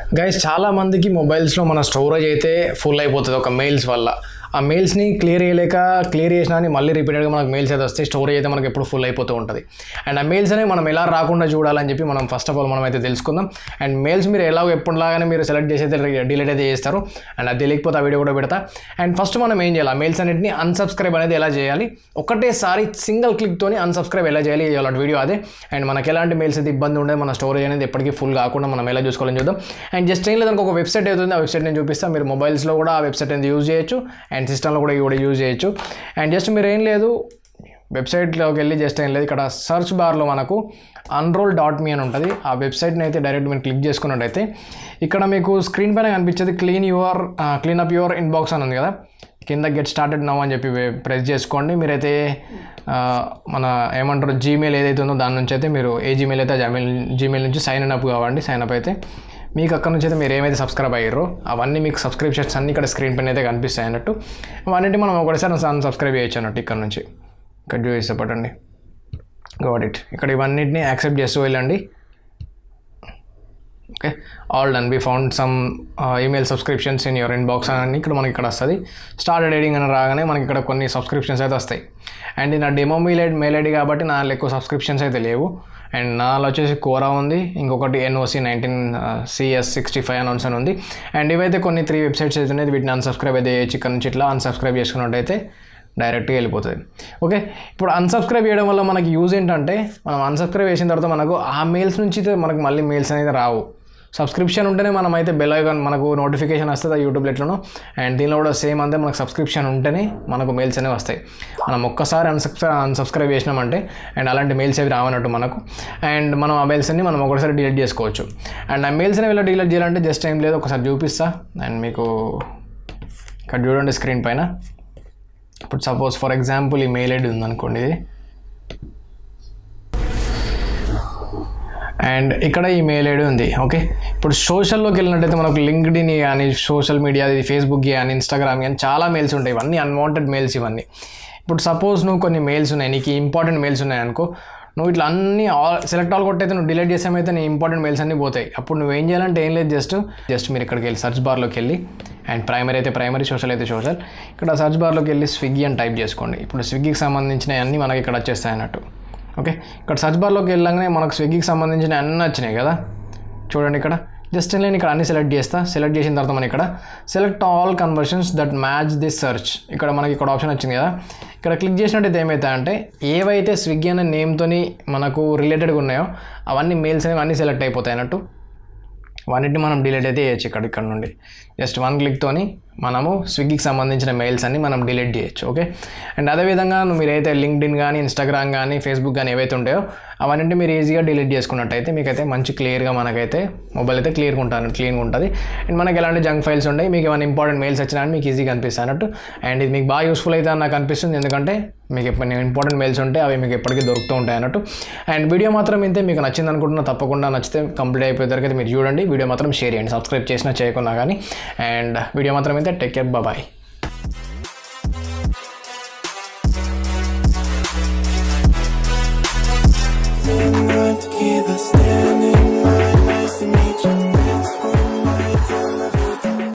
guys చాలా మందికి మొబైల్స్లో మన స్టోరేజ్ అయితే ఫుల్ అయిపోతుంది ఒక మెయిల్స్ వల్ల ఆ మెయిల్స్ని క్లియర్ చేయలేక క్లియర్ చేసినా అని మళ్ళీ రిపీటెడ్గా మనకు మెయిల్స్ అయితే వస్తాయి స్టోరేజ్ అయితే మనకి ఎప్పుడు ఫుల్ అయిపోతూ ఉంటుంది అండ్ ఆ మెయిల్స్ అనేవి మనం ఎలా రాకుండా చూడాలని చెప్పి మనం ఫస్ట్ ఆఫ్ ఆల్ మనం అయితే తెలుసుకుందాం అండ్ మెయిల్స్ మీరు ఎలా ఎప్పుడులాగానే మీరు సెలెక్ట్ చేసి అయితే డిలీట్ అయితే చేస్తారు అండ్ అది తెలియకపోతే ఆ వీడియో కూడా పెడతా అండ్ ఫస్ట్ మనం ఏం చేయాలి ఆ మెయిల్స్ అన్నింటిని అన్సబ్స్క్రైబ్ అనేది ఎలా చేయాలి ఒకటేసారి సింగిల్ క్లిక్తోని అన్సబ్స్క్రైబ్ ఎలా చేయాలి అలాంటి వీడియో అదే అండ్ మనకి ఎలాంటి మెయిల్స్ అయితే ఇబ్బంది ఉండదు మన స్టోరేజ్ అనేది ఎప్పటికీ ఫుల్ కాకుండా మనం ఎలా చూసుకోవాలని చూద్దాం అండ్ జస్ట్ ఏం లేదనుకో ఒక వెబ్సైట్ అవుతుంది ఆ వెబ్సైట్ నేను చూపిస్తాను మీరు మొబైల్స్లో కూడా ఆ వెబ్సైట్ అనేది యూజ్ చేయొచ్చు అండ్ సిస్టంలో కూడా కూడా యూజ్ చేయొచ్చు అండ్ జస్ట్ మీరు ఏం లేదు వెబ్సైట్లోకి వెళ్ళి జస్ట్ ఏం లేదు ఇక్కడ సర్చ్ బార్లో మనకు అన్రోల్ డాట్ మీ అని ఉంటుంది ఆ వెబ్సైట్ని అయితే డైరెక్ట్ మీరు క్లిక్ చేసుకున్నట్టయితే ఇక్కడ మీకు స్క్రీన్ పైన కనిపించేది clean your clean up your inbox అని ఉంది కదా కింద గెట్ స్టార్టెడ్ నవ్ అని చెప్పి ప్రెస్ చేసుకోండి మీరైతే ఆ, మన ఏమంటారు జీమెయిల్ ఏదైతే ఉందో దాని నుంచి అయితే మీరు ఏ జీమెయిల్ అయితే జీమెయిల్ జీమెయిల్ నుంచి సైన్ అప్ కావండి సైన్ అప్ అయితే మీకు అక్కడ నుంచి అయితే మీరు ఏమైతే సబ్స్క్రైబ్ అయ్యారో అవన్నీ మీకు సబ్స్క్రిప్షన్స్ అన్నీ ఇక్కడ స్క్రీన్ పైన అయితే కనిపిస్తాయి అన్నట్టు అవన్నిటి మనం ఒకటిసారి అన్సబ్స్క్రైబ్ చేయొచ్చు అన్నట్టు ఇక్కడ నుంచి ఇక్కడ చూపిస్తే పట్టండి గాట్ ఇట్ ఇక్కడ ఇవన్నిటిని యాక్సెప్ట్ చేస్తూ వెళ్ళండి okay all done be found some email subscriptions in your inbox అని ఇక్కడ మనకి ఇక్కడ వస్తుంది స్టార్టెడ్ ఎడింగ్ అని రాగానే మనకి ఇక్కడ కొన్ని సబ్స్క్రిప్షన్స్ అయితే వస్తాయి అండ్ నా demo mail ID mail ID కాబట్టి నా ఎక్కువ సబ్స్క్రిప్షన్స్ అయితే లేవు అండ్ నాలో వచ్చేసి కోరా ఉంది ఇంకొకటి NOC nineteen CS sixty five announce అని ఉంది అండ్ ఇవైతే కొన్ని త్రీ వెబ్సైట్స్ అయితే ఉన్నాయి వీటిని అన్సబ్స్క్రైబ్ అయితే చేయొచ్చు ఇక్కడ నుంచి ఇట్లా అన్సబ్స్క్రైబ్ చేసుకున్నట్టయితే డైరెక్ట్గా వెళ్ళిపోతుంది ఓకే ఇప్పుడు అన్సబ్స్క్రైబ్ చేయడం వల్ల మనకి యూజ్ ఏంటంటే మనం అన్సబ్స్క్రైబ్ చేసిన తర్వాత మనకు ఆ మెయిల్స్ నుంచి అయితే మనకు మళ్ళీ మెయిల్స్ అనేది రావు సబ్స్క్రిప్షన్ ఉంటేనే మనం అయితే బెల్ ఐకాన్ మనకు నోటిఫికేషన్ వస్తుంది ఆ యూట్యూబ్ ఎట్లనో అండ్ దీనిలో కూడా సేమ్ అంతే మనకు సబ్స్క్రిప్షన్ ఉంటేనే మనకు మెయిల్స్ అనేవి వస్తాయి మనం ఒక్కసారి అన్సబ్స్క్రై అన్సబ్స్క్రైబ్ చేసినామంటే అండ్ అలాంటి మెయిల్స్ అవి రావనట్టు మనకు అండ్ మనం ఆ మెయిల్స్ అన్ని మనం ఒకసారి డిలీట్ చేసుకోవచ్చు అండ్ ఆ మెయిల్స్ అనేవి ఎలా డిలీట్ చేయాలంటే జస్ట్ ఏం లేదు ఒకసారి చూపిస్తా అండ్ మీకు ఇక్కడ చూడండి స్క్రీన్ పైన ఇప్పుడు సపోజ్ ఫర్ ఎగ్జాంపుల్ ఈ మెయిల్ ఐడి ఉందనుకోండి ఇది అండ్ ఇక్కడ ఈ మెయిల్ ఐడి ఉంది ఓకే ఇప్పుడు సోషల్లోకి వెళ్ళినట్టయితే మనకు లింక్డ్ఇన్ కానీ సోషల్ మీడియా ఫేస్బుక్ కానీ ఇన్స్టాగ్రామ్ కానీ చాలా మెయిల్స్ ఉంటాయి ఇవన్నీ అన్వాంటెడ్ మెయిల్స్ ఇవన్నీ ఇప్పుడు సపోజ్ నువ్వు కొన్ని మెయిల్స్ ఉన్నాయి నీకు ఇంపార్టెంట్ మెయిల్స్ ఉన్నాయి అనుకో నువ్వు ఇట్లా అన్ని ఆల్ సెలెక్ట్ ఆల్ కొట్టయితే నువ్వు డిలీట్ చేసామైతే నీ ఇంపార్టెంట్ మెయిల్స్ అన్నీ పోతాయి అప్పుడు నువ్వు ఏం చేయాలంటే ఏం లేదు జస్ట్ జస్ట్ మీరు ఇక్కడికి వెళ్ళి సర్చ్ బార్లోకి వెళ్ళి అండ్ ప్రైమరీ అయితే ప్రైమరీ సోషల్ అయితే సోషల్ ఇక్కడ సర్చ్ బార్లోకి వెళ్ళి స్విగ్గీ అని టైప్ చేసుకోండి ఇప్పుడు స్విగ్గీకి సంబంధించిన అన్నీ మనకి ఇక్కడ వచ్చేస్తాయి అన్నట్టు ఓకే ఇక్కడ సర్చ్ బార్లోకి వెళ్ళగానే మనకు స్విగ్గీకి సంబంధించిన అన్నీ వచ్చినాయి కదా చూడండి ఇక్కడ జస్ట్ నేను ఇక్కడ అన్ని సెలెక్ట్ చేస్తా సెలెక్ట్ చేసిన తర్వాత మనం ఇక్కడ select all conversations that match this search ఇక్కడ మనకి ఇక్కడ ఆప్షన్ వచ్చింది కదా ఇక్కడ క్లిక్ చేసినట్టయితే ఏమవుతాయంటే ఏవైతే స్విగ్గీ అనే నేమ్తోని మనకు రిలేటెడ్గా ఉన్నాయో అవన్నీ మెయిల్స్ అనేవి అన్నీ సెలెక్ట్ అయిపోతాయి అన్నట్టు వాటిని మనం డిలీట్ అయితే చేయొచ్చు ఇక్కడ ఇక్కడ నుండి జస్ట్ వన్ క్లిక్తోని మనము స్విగ్గీకి సంబంధించిన మెయిల్స్ అన్ని మనం డిలీట్ చేయొచ్చు ఓకే అండ్ అదేవిధంగా మీరైతే లింక్డ్ఇన్ కానీ ఇన్స్టాగ్రామ్ కానీ ఫేస్బుక్ కానీ ఏవైతే ఉంటాయో అవన్నీ మీరు ఈజీగా డిలీట్ చేసుకున్నట్టయితే మీకైతే మంచి క్లియర్గా మనకైతే మొబైల్ అయితే క్లియర్గా ఉంటాను క్లీన్గా ఉంటుంది అండ్ మనకి ఎలాంటి జంక్ ఫైల్స్ ఉంటాయి మీకు ఏమైనా ఇంపార్టెంట్ మెయిల్స్ వచ్చినా అని మీకు ఈజీగా అనిపిస్తుంది అన్నట్టు అండ్ ఇది మీకు బాగా యూస్ఫుల్ అయితే అని నాకు అనిపిస్తుంది ఎందుకంటే మీకు ఎప్పుడు ఇంపార్టెంట్ మెయిల్స్ ఉంటాయి అవి మీకు ఎప్పటికీ దొరుకుతూ ఉంటాయి అన్నట్టు అండ్ వీడియో మాత్రం ఇంతే మీకు నచ్చింది అనుకుంటున్నా తప్పకుండా నచ్చితే కంప్లీట్ అయిపోయేసరికి మీరు చూడండి వీడియో మాత్రం షేర్ చేయండి సబ్స్క్రైబ్ చేసినా చేయకున్నా కానీ అండ్ వీడియో మాత్రం అయితే టేక్ కేర్ బాయ్